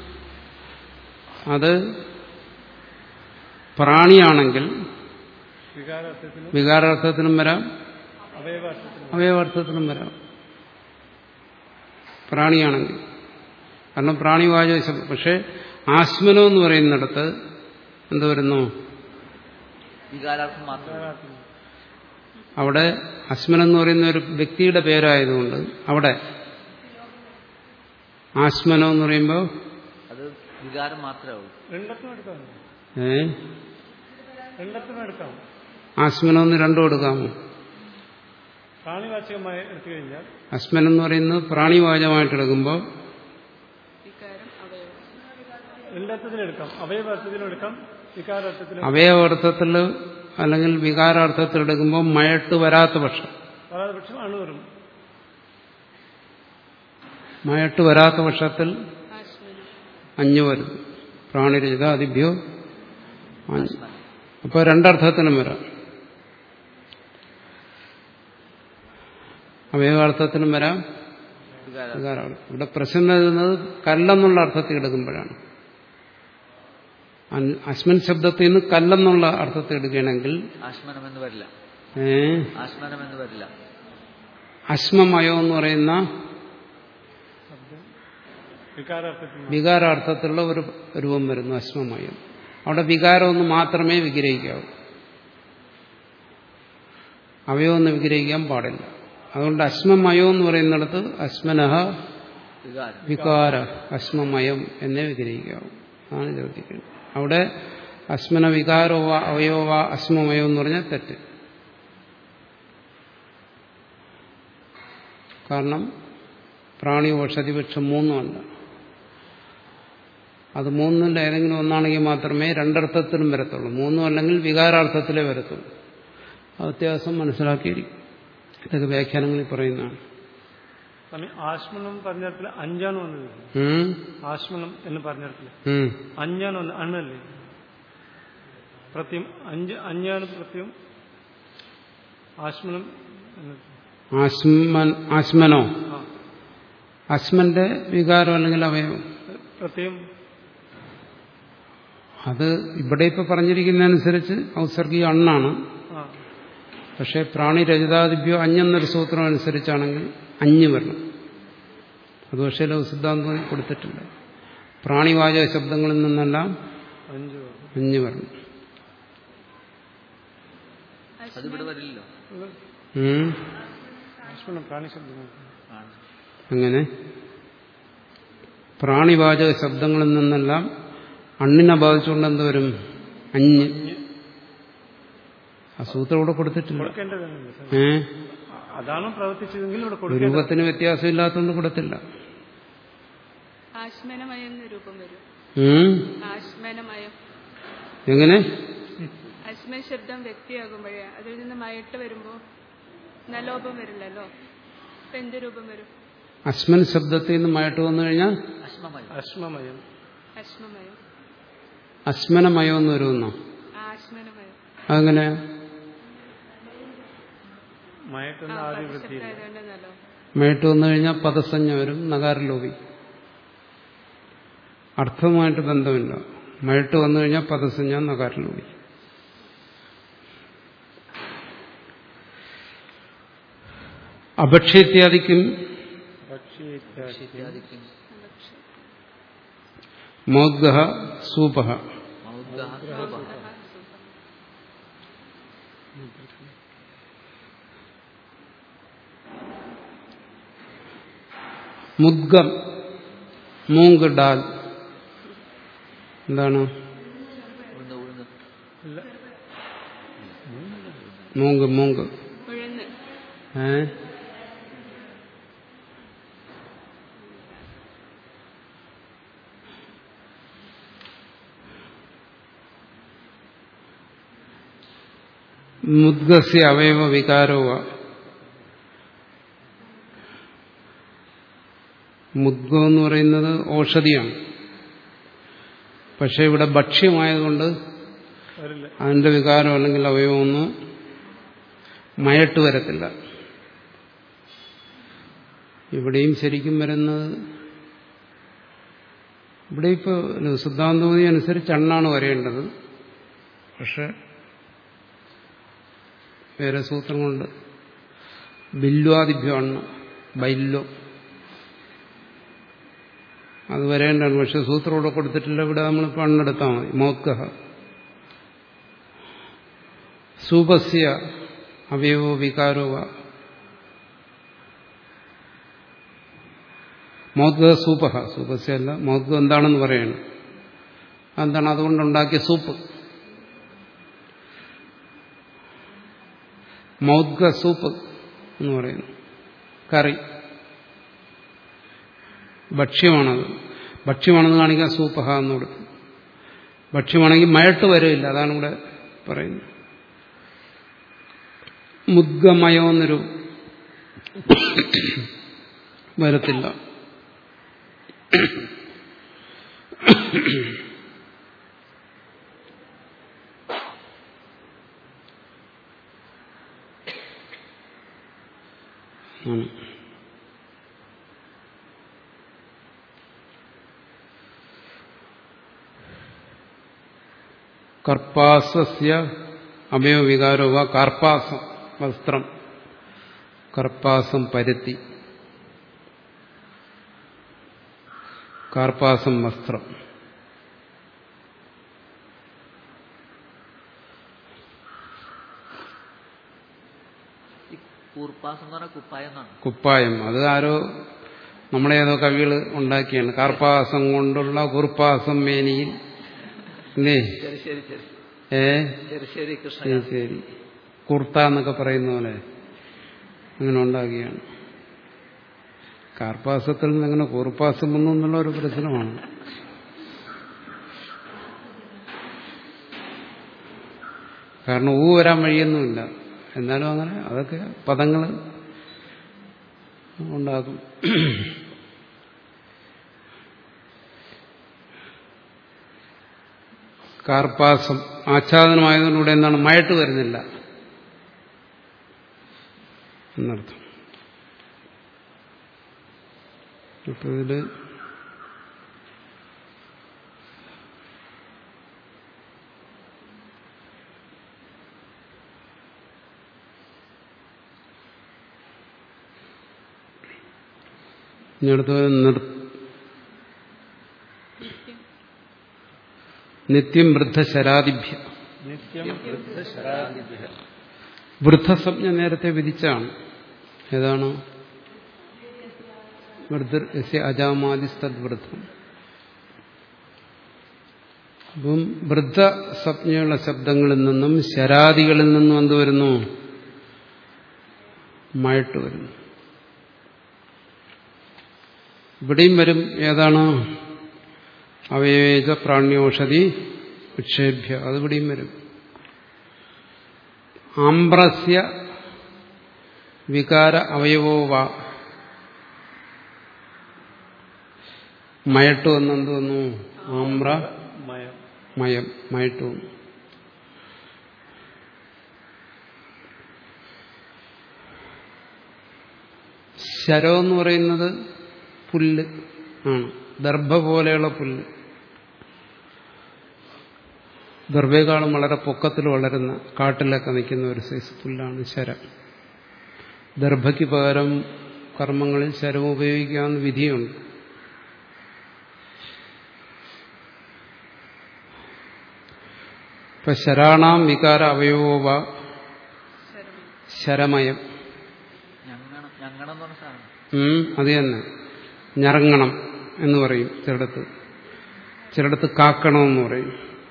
അത് പ്രാണിയാണെങ്കിൽ വികാരാർത്ഥത്തിനും വികാരാർത്ഥത്തിനും വരാം അവയവാർത്ഥത്തിനും അവയവാർത്ഥത്തിനും വരാം പ്രാണിയാണെങ്കിൽ കാരണം പ്രാണിവാചക ശബ്ദം പക്ഷെ ആസ്മനോ എന്ന് പറയുന്നിടത്ത് എന്ത് വരുന്നു വികാരാർത്ഥം മാത്രം വികാരാർത്ഥം അവിടെ അസ്മൻ എന്ന് പറയുന്ന ഒരു വ്യക്തിയുടെ പേരായതുകൊണ്ട് അവിടെ ആസ്മനോ എന്ന് പറയുമ്പോൾ അത് വികാരം മാത്രമേ ഉള്ളൂ രണ്ടർത്ഥം എടുക്കാം ഏ രണ്ടർത്ഥം എടുക്കാം ആസ്മനോ എന്ന് രണ്ടും എടുക്കാമോ പ്രാണിവാചകമായി എടുത്തു കഴിഞ്ഞാൽ അസ്മൻ എന്ന് പറയുന്നത് പ്രാണിവാചകമായിട്ട് എടുക്കുമ്പോൾ വികാരം അവയവം രണ്ടർത്ഥത്തിലും എടുക്കാം അവയവർത്ഥത്തിലും എടുക്കാം വികാരാർത്ഥത്തിലും അവയവർത്ഥത്തിൽ അല്ലെങ്കിൽ വികാരാർത്ഥത്തിൽ എടുക്കുമ്പോൾ മയട്ട് വരാത്ത പക്ഷം വരാതെ പക്ഷം അണു വരും മയട്ട് വരാത്ത പക്ഷത്തിൽ ആശ്മനം അഞ്ഞു വരും പ്രാണിരഹിത അതിഭ്യോ അഞ്ഞ് അപ്പോൾ രണ്ടർത്ഥത്തിനും വരാം അവയവാർത്ഥത്തിനും വരാം വികാരം വികാരാർത്ഥം ഇവിടെ പ്രശ്നം വരുന്നത് കല്ലെന്നുള്ള അർത്ഥത്തിൽ എടുക്കുമ്പോഴാണ് അൻ- അസ്മൻ ശബ്ദത്തിൽ നിന്ന് കല്ലെന്നുള്ള അർത്ഥത്തിൽ എടുക്കുകയാണെങ്കിൽ ആശ്മനം എന്ന് വരില്ല ഏ, ആശ്മനം എന്ന് വരില്ല അശ്മമയോ എന്ന് പറയുന്ന വികാരാർത്ഥത്തിൽ വികാരാർത്ഥത്തിലുള്ള ഒരു രൂപം വരുന്നു അശ്മമയം അവിടെ വികാരമൊന്ന് മാത്രമേ വിഗ്രഹിക്കാവൂ അവയൊന്ന് വിഗ്രഹിക്കാൻ പാടില്ല അതുകൊണ്ട് അശ്മമയോ എന്ന് പറയുന്നിടത്ത് അശ്മനഹ വികാരം വികാര അശ്മമയം എന്നേ വിഗ്രഹിക്കാവൂ അതാണ് ചോദിക്കുന്നത് അവിടെ അശ്മന വികാരോ വാ അവയോ വാ അശ്മമയോ എന്ന് പറഞ്ഞാൽ തെറ്റ് കാരണം പ്രാണി ഓഷധി വൃക്ഷം മൂന്നുമല്ല അത് മൂന്നിൽ ഏതെങ്കിലും ഒന്നാണെങ്കിൽ മാത്രമേ രണ്ടർത്ഥത്തിലും വരത്തുള്ളൂ മൂന്നും അല്ലെങ്കിൽ വികാരാർത്ഥത്തിലേ വരത്തുള്ളൂ ആ വ്യത്യാസം മനസ്സിലാക്കിയിരിക്കും ഇതൊക്കെ വ്യാഖ്യാനങ്ങളിൽ പറയുന്നതാണ് സ്വാമി ആശ്മനം പറഞ്ഞിടത്തിൽ അഞ്ചാണ് വന്നത് ഉം, ആശ്മനം എന്ന് പറഞ്ഞിടത്തിൽ ഉം. അഞ്ചാണ് വന്നത് അണ്ണല്ലേ പ്രത്യം അഞ്ച് അഞ്ഞാണ് പ്രത്യം ആശ്മനം എന്നത് ആശ്മൻ ആശ്മനോ ആ അശ്മന്റെ വികാരം അല്ലെങ്കിൽ അവയവം പ്രത്യം അത് ഇവിടെ ഇപ്പൊ പറഞ്ഞിരിക്കുന്നതനുസരിച്ച് ഔസർഗീയ അണ്ണാണ് ആ പക്ഷേ പ്രാണിരചിതാദിഭ്യോ അഞ്ഞെന്നൊരു സൂത്രം അനുസരിച്ചാണെങ്കിൽ അഞ്ഞ് വരണം അത് പക്ഷേ സിദ്ധാന്തം കൊടുത്തിട്ടില്ല പ്രാണിവാചക ശബ്ദങ്ങളിൽ നിന്നെല്ലാം അഞ്ച് അഞ്ഞ് വരണം അതിവിടെ വരില്ലല്ലോ ഉം. ആശ്മനം പ്രാണിശബ്ദം ആണ്. അങ്ങനെ പ്രാണിവാചക ശബ്ദങ്ങളിൽ നിന്നെല്ലാം അണ്ണിനെ ബാധിച്ചുകൊണ്ട് എന്ത് വരും അഞ്ഞ് ആ സൂത്രം ഇവിടെ കൊടുത്തിട്ടില്ല കൊടുക്കേണ്ടതല്ലേ സാർ ഏ അതാണ് പ്രവർത്തിച്ചതെങ്കിൽ ഇവിടെ കൊടുക്കേണ്ടത് രൂപത്തിന് വ്യത്യാസമില്ലാത്തതുകൊണ്ട് കൊടുത്തില്ല ആശ്മനമയം എന്ന് രൂപം വരും ഉം. ആശ്മനമയം എങ്ങനെ അശ്മ ശബ്ദം വ്യക്തിയാകുമ്പോഴേ അതിൽ നിന്ന് മയട്ട് വരുമ്പോ നലോപം വരില്ലല്ലോ അപ്പൊ എന്ത് രൂപം വരും അശ്മൻ ശബ്ദത്തിൽ നിന്ന് മയട്ട് വന്നു കഴിഞ്ഞാൽ അശ്മമയം അശ്മമയം അശ്മമയം അശ്മനമയം എന്ന് വരുമെന്നോ ആശ്മനമയം അങ്ങനെ മയക്കുന്ന ആ ആദ്യ വൃത്തിയില്ല പദശബ്ദമായതുകൊണ്ട് നല്ലോ മയട്ട് വന്നു കഴിഞ്ഞാൽ പദസഞ്ജ വരും നഗാരലോപി അർത്ഥവുമായിട്ട് ബന്ധമില്ല മയട്ട് വന്നു കഴിഞ്ഞാൽ പദസഞ്ജ നഗാരലോപി അപക്ഷേത്യാദിക്കും പക്ഷി ഇത്യാദി ഇത്യാദിക്കും മൗദ്ഗ സൂപ മൗദ്ഗഃ രൂപഃ. മുദ്ഗം മൂങ്ക് ഡാൽ എന്താണ് ഉഴുന്ന് ഉഴുന്ന് ഇല്ല മൂങ്ക് മൂങ്ക് ഉഴുന്ന് ഏ മുദ്ഗസ്യ അവയവ വികാരോ മുദ്ഗം എന്ന് പറയുന്നത് ഔഷധിയാണ് പക്ഷെ ഇവിടെ ഭക്ഷ്യമായതുകൊണ്ട് വരില്ല അതിന്റെ വികാരം അല്ലെങ്കിൽ അവയവമൊന്നും മയട്ട് വരത്തില്ല ഇവിടെയും ശരിക്കും വരുന്നത് ഇവിടെ ഇപ്പോൾ സിദ്ധാന്തമതി അനുസരിച്ച് അണ്ണാണ് വരേണ്ടത് പക്ഷെ വേറെ സൂത്രം കൊണ്ട് ബില്വാദിഭ്യം അണ്ണ ബൈല്ലോ അത് വരേണ്ടതാണ് പക്ഷെ സൂത്രം ഇവിടെ കൊടുത്തിട്ടില്ല ഇവിടെ നമ്മളിപ്പോൾ അണ്ണെടുത്താൽ മതി മോക്കഹ സൂപസ്യ അവയവോ വികാരോ വ മൗദ്ഗ സൂപഹ സൂപസ്യ അല്ല മൗദ്ഗ എന്താണെന്ന് പറയണം എന്താണ് അതുകൊണ്ടുണ്ടാക്കിയ സൂപ്പ് മൗദ്ഗ സൂപ്പ് എന്ന് പറയുന്നു കറി ഭക്ഷ്യമാണത് ഭക്ഷ്യമാണെന്ന് കാണിക്കാൻ സൂപ്പഹ എന്ന് കൊടുത്തു ഭക്ഷ്യമാണെങ്കിൽ മഴട്ട് വരില്ല അതാണ് ഇവിടെ പറയുന്നത് മുദ്ഗമയോ എന്നൊരു വരത്തില്ല ആണ് കർപ്പാസസ്യ അവയവവികാരോ വ കാർപ്പാസം വസ്ത്രം കർപ്പാസം പരുത്തി കാർപ്പാസം വസ്ത്രം ഈ കൂർപ്പാസ് എന്ന് പറഞ്ഞാൽ കുപ്പായം എന്നാണ് കുപ്പായം അത് ആരോ നമ്മളേതോ കവികൾ ഉണ്ടാക്കിയാണ് കാർപ്പാസം കൊണ്ടുള്ള കുർപ്പാസം മേനിയിൽ അല്ലേ ശരി ശരി ശരി ഏ ശരി ശരി കൃഷ്ണ ശരി ശരി കുർത്ത എന്നൊക്കെ പറയുന്ന പോലെ അങ്ങനെ ഉണ്ടാക്കിയാണ് കാർപ്പാസത്തിൽ നിന്ന് അങ്ങനെ കൂർപ്പാസം വന്നു എന്നുള്ള ഒരു പ്രശ്നമാണ് കാരണം ഊ വരാൻ വഴിയൊന്നുമില്ല എന്നാലും അങ്ങനെ അതൊക്കെ പദങ്ങൾ ഉണ്ടാക്കും കാർപ്പാസം ആച്ഛാദനമായതിലൂടെ എന്താണ് മയട്ട് വരുന്നില്ല എന്നർത്ഥം അപ്പൊ ഇതില് ഇനി അടുത്ത നിർ നിത്യം വൃദ്ധശരാദിഭ്യ നിത്യം വൃദ്ധസംജ്ഞ നേരത്തെ വിധിച്ചാണ് ഏതാണ് വൃദ്ധർ യസ്യ അജാമാതിസ്തദ്വൃദ്ധം അപ്പം വൃദ്ധസംജ്ഞയുള്ള ശബ്ദങ്ങളിൽ നിന്നും ശരാദികളിൽ നിന്നും എന്ത് വരുന്നു മഴട്ട് വരുന്നു ഇവിടെയും വരും ഏതാണ് അവയേജ പ്രാണ്യോഷധി വിക്ഷേപ്യ അത് ഇവിടെയും വരും ആംബ്രസ്യ വികാര അവയവോ വാ മയട്ട് വന്നെന്ത് വന്നു ആമ്ര മയം മയം മയട്ട് വന്നു ശരം എന്ന് പറയുന്നത് പുല്ല് ആണ് ദർഭ പോലെയുള്ള പുല്ല് ദർഭയെക്കാളും വളരെ പൊക്കത്തിൽ വളരുന്ന കാട്ടിലൊക്കെ നിൽക്കുന്ന ഒരു സൈസ് പുല്ലാണ് ശരം ദർഭയ്ക്ക് പകരം കർമ്മങ്ങളിൽ ശരം ഉപയോഗിക്കാവുന്ന വിധിയുണ്ട് ഇപ്പൊ ശരാണാം വികാര അവയവോവ ശരമയം ഞങ്ങണം ഞങ്ങണം എന്ന് പറഞ്ഞ സാധനം ഉം, അത് തന്നെ ഞറങ്ങണം എന്ന് പറയും ചിലടത്ത് ചിലടത്ത് കാക്കണമെന്ന് പറയും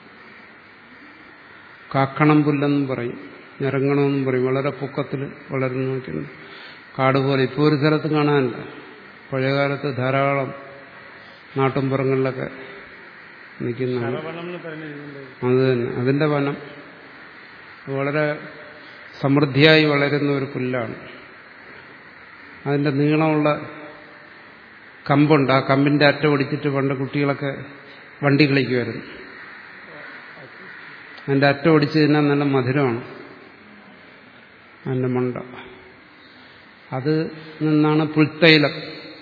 കാക്കണം പുല്ലെന്നും പറയും ഞറങ്ങണമെന്നും പറയും വളരെ പൊക്കത്തിൽ വളരുന്ന നോക്കുന്നു കാട് പോലെ ഇപ്പോൾ ഒരു സ്ഥലത്ത് കാണാനില്ല പഴയകാലത്ത് ധാരാളം നാട്ടുംപുറങ്ങളിലൊക്കെ നിൽക്കുന്ന ശരവണം എന്ന് പറയുന്നത് ഇതിന്റെ അത് തന്നെ അതിന്റെ വനം വളരെ സമൃദ്ധിയായി വളരുന്ന ഒരു പുല്ലാണ് അതിന്റെ നീളമുള്ള കമ്പുണ്ട് ആ കമ്പിന്റെ അറ്റ ഒടിച്ചിട്ട് പണ്ട് കുട്ടികളൊക്കെ വണ്ടി കളിക്കുമായിരുന്നു അതിന്റെ അറ്റ ഒടിച്ച് തിന്നാൻ നല്ല മധുരമാണ് അതിന്റെ മണ്ട അത് നിന്നാണ് പുൽത്തൈലം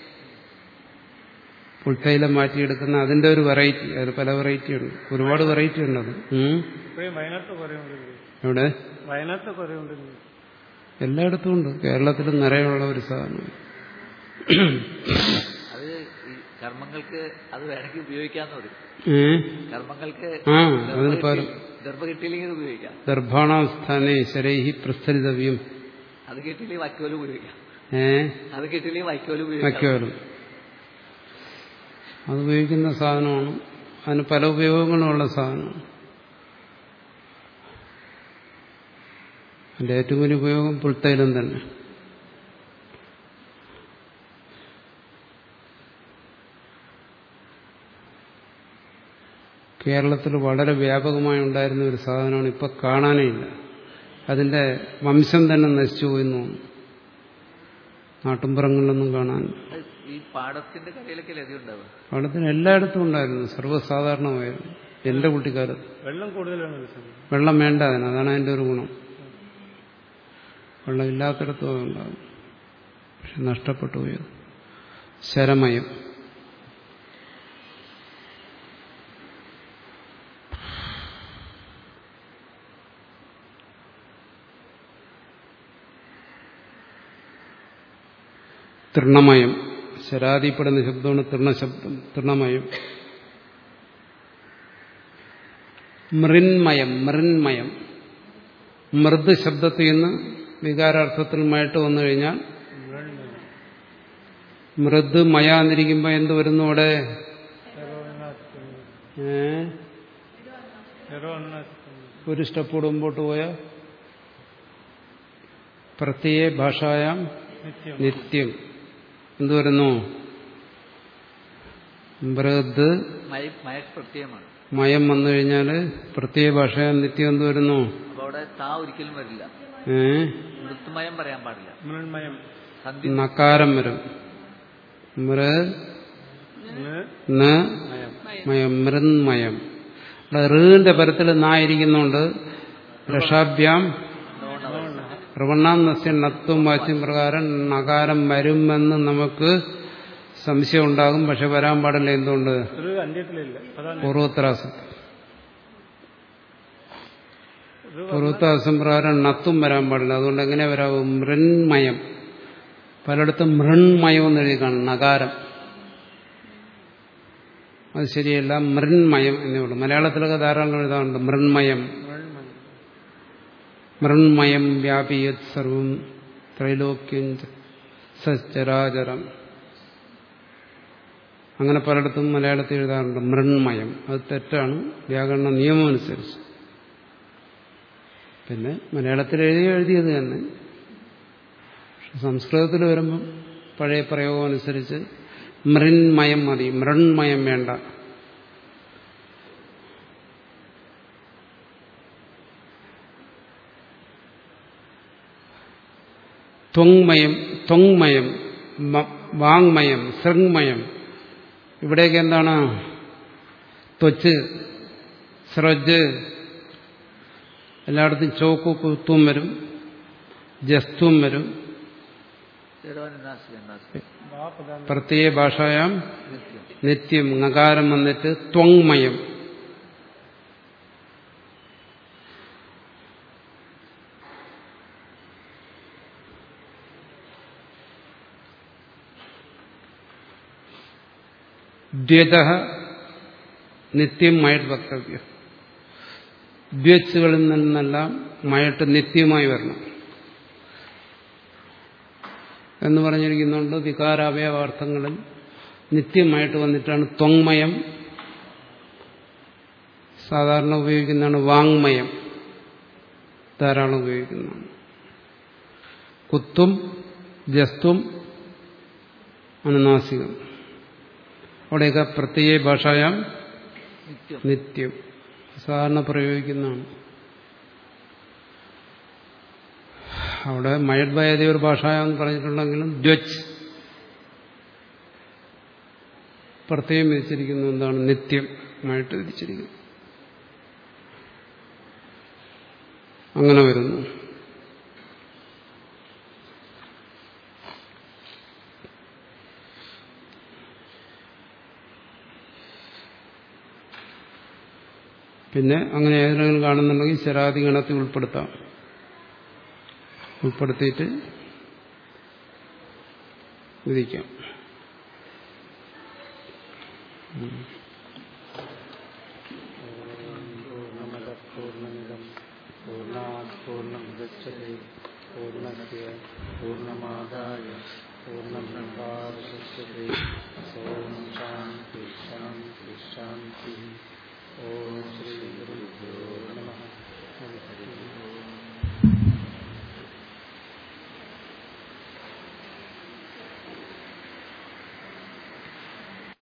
പുൽത്തൈലം മാറ്റിയെടുക്കുന്ന അതിന്റെ ഒരു വെറൈറ്റി അതിൽ പല വെറൈറ്റി ഉണ്ട് ഒരുപാട് വെറൈറ്റി ഉണ്ട് അത് ഉം. ഇപ്പോഴും വയനാട്ടിൽ കുറേ ഉണ്ട് എവിടെ വയനാട്ടിൽ കുറേ ഉണ്ട് എല്ലായിടത്തും ഉണ്ട് കേരളത്തിൽ നിറയുള്ള ഒരു സാധനം അത് ഈ കർമ്മങ്ങൾക്ക് അത് വേണമെങ്കിൽ ഉപയോഗിക്കാന്ന് പറയും ഏ കർമ്മങ്ങൾക്ക് ആ ദർഭ അതിന് കിട്ടി- പകരം ദർഭ കിട്ടിയില്ലെങ്കിൽ ഇത് ഉപയോഗിക്കാം ദർഭാണാസ്ഥാനെ ശരൈഹി പ്രസ്ഥരിതവ്യം അത് കിട്ടിയില്ലെങ്കിൽ വൈക്കോല് ഉപയോഗിക്കാം ഏ അത് കിട്ടിയില്ലെങ്കിൽ വൈക്കോല് ഉപയോഗിക്കാം വയ്ക്കുമല്ലോ അത് ഉപയോഗിക്കുന്ന സാധനമാണ് അതിന് പല ഉപയോഗങ്ങളുമുള്ള സാധനമാണ് അതിന്റെ ഏറ്റവും വലിയ ഉപയോഗം പുൽത്തൈലം തന്നെ കേരളത്തിൽ വളരെ വ്യാപകമായി ഉണ്ടായിരുന്ന ഒരു സാധനമാണ് ഇപ്പൊ കാണാനേ ഇല്ല അതിന്റെ വംശം തന്നെ നശിച്ചു പോയെന്ന് തോന്നുന്നു നാട്ടുംപുറങ്ങളിലൊന്നും കാണാൻ അത് ഈ പാടത്തിന്റെ കരയിലൊക്കെ ലതി ഉണ്ടാവുക പാടത്തിന് എല്ലായിടത്തും ഉണ്ടായിരുന്നു സർവ്വസാധാരണമായിരുന്നു എന്റെ കുട്ടിക്കാലത്ത് വെള്ളം കൂടുതലാണ് ദിവസം വെള്ളം വേണ്ട അതിന് അതാണ് അതിന്റെ ഒരു ഗുണം വെള്ളം ഇല്ലാത്തിടത്തും അതുണ്ടാകും പക്ഷെ നഷ്ടപ്പെട്ടു പോയത് ശരമയം തൃണമയം ശരാതിപ്പെടുന്ന ശബ്ദമാണ് തൃണശബ്ദം തൃണമയം മൃന്മയം മൃന്മയം മൃദ് ശബ്ദത്തിൽ നിന്ന് വികാരാർത്ഥത്തിൽ മയട്ട് വന്നു കഴിഞ്ഞാൽ മൃദ് മയ എന്നിരിക്കുമ്പോ എന്ത് വരുന്നു അവിടെ ഏ ഒരു സ്റ്റെപ്പ് കൂടെ മുമ്പോട്ട് പോയ പ്രത്യയ ഭാഷായാം നിത്യം നിത്യം എന്ത് വരുന്നു മൃദ് മയ മയ പ്രത്യയമാണ് മയം വന്നു കഴിഞ്ഞാൽ പ്രത്യയ ഭാഷയാം നിത്യം എന്ത് വരുന്നു അപ്പൊ അവിടെ താ ഒരിക്കലും വരില്ല ഏ മൃത്യുമയം പറയാൻ പാടില്ല മൃണ്മയം സന്ധി നക്കാരം വരും മൃ ന് ന മയം മയം മൃന്മയം ഇവിടെ ഋന്റെ പരത്തിൽ നായിരിക്കുന്നുണ്ട് രഷാഭ്യാം പ്രവണ്ണാം നസ്യ നത്വം വാച്യം പ്രകാരം നകാരം വരുമെന്ന് നമുക്ക് സംശയം ഉണ്ടാകും പക്ഷെ വരാൻ പാടില്ല എന്തുകൊണ്ട് ഒരു അന്ത്യത്തിലില്ല അതാണ് പൂർവോത്തരാസം പൂർവോത്തരാസം പ്രകാരം നത്തും വരാൻ പാടില്ല അതുകൊണ്ട് എങ്ങനെ വരാവും മൃന്മയം പലയിടത്തും മൃൺമയം എന്ന് എഴുതി കാണും നകാരം അത് ശരിയല്ല മൃന്മയം എന്നേ ഉള്ളൂ മലയാളത്തിലൊക്കെ ധാരാളം എഴുതാറുണ്ട് മൃൺമയം മൃണ്മയം മൃൺമയം വ്യാപിയത് സർവം ത്രൈലോക്യം ച സച്ചരാചരം അങ്ങനെ പലയിടത്തും മലയാളത്തിൽ എഴുതാറുണ്ട് മൃൺമയം അത് തെറ്റാണ് വ്യാകരണ നിയമം അനുസരിച്ച് പിന്നെ മലയാളത്തിൽ എഴുതി എഴുതിയത് തന്നെ പക്ഷെ സംസ്കൃതത്തിൽ വരുമ്പം പഴയ പ്രയോഗം അനുസരിച്ച് മൃന്മയം മതി മൃൺമയം വേണ്ട ത്വങ്മയം ത്വങ്മയം മ- വാങ്മയം സൃങ്മയം ഇവിടേക്ക് എന്താണ് ത്വച്ച് സ്രജ് എല്ലായിടത്തും ചോക്കു കുത്തും വരും ജസ്തും വരും ജഡോനിനാശി എന്നാശി പ്രത്യേക ഭാഷായാം നിത്യം നിത്യം നകാരം വന്നിട്ട് ത്വങ്മയം ദ്വത നിത്യം മയട്ട് വക്തവ്യം ദ്വച്ചുകളിൽ നിന്നെല്ലാം മയട്ട് നിത്യമായി വരണം എന്ന് പറഞ്ഞിരിക്കുന്നുണ്ട് വികാരാവയവാർത്ഥങ്ങളിൽ നിത്യമായിട്ട് വന്നിട്ടാണ് ത്വങ്മയം സാധാരണ ഉപയോഗിക്കുന്നതാണ് വാങ്മയം ധാരാളം ഉപയോഗിക്കുന്നതാണ് കുത്തും ജസ്തും അനുനാസികം അവിടെയൊക്കെ പ്രത്യേക ഭാഷായാം നിത്യം നിത്യം സാധാരണ പ്രയോഗിക്കുന്നതാണ് അവിടെ മയഡ് വയതേ ഒരു ഭാഷ എന്ന് പറഞ്ഞിട്ടുണ്ടെങ്കിലും ദ്വച്ച് പ്രത്യേകം വിധിച്ചിരിക്കുന്നു എന്താണ് നിത്യം ആയിട്ട് വിധിച്ചിരിക്കുന്നു അങ്ങനെ വരുന്നു പിന്നെ അങ്ങനെ ഏതെങ്കിലും കാണുന്നുണ്ടെങ്കിൽ ശരാതി ഗണത്തിൽ ഉൾപ്പെടുത്താം ഉൾപ്പെടുത്തിയിട്ട് വിധിക്കാം പൂർണ്ണമിതം പൂർണ്ണാത് പൂർണ്ണമുദച്ഛതി പൂർണ്ണസ്യ പൂർണ്ണമാദായ പൂർണ്ണമേവാവശിഷ്യത്തെ ഓം ശാന്തി ശാന്തി ശാന്തി ഓം ശ്രീ ഗുരുഭ്യോ നമഃ ഹരി ഓം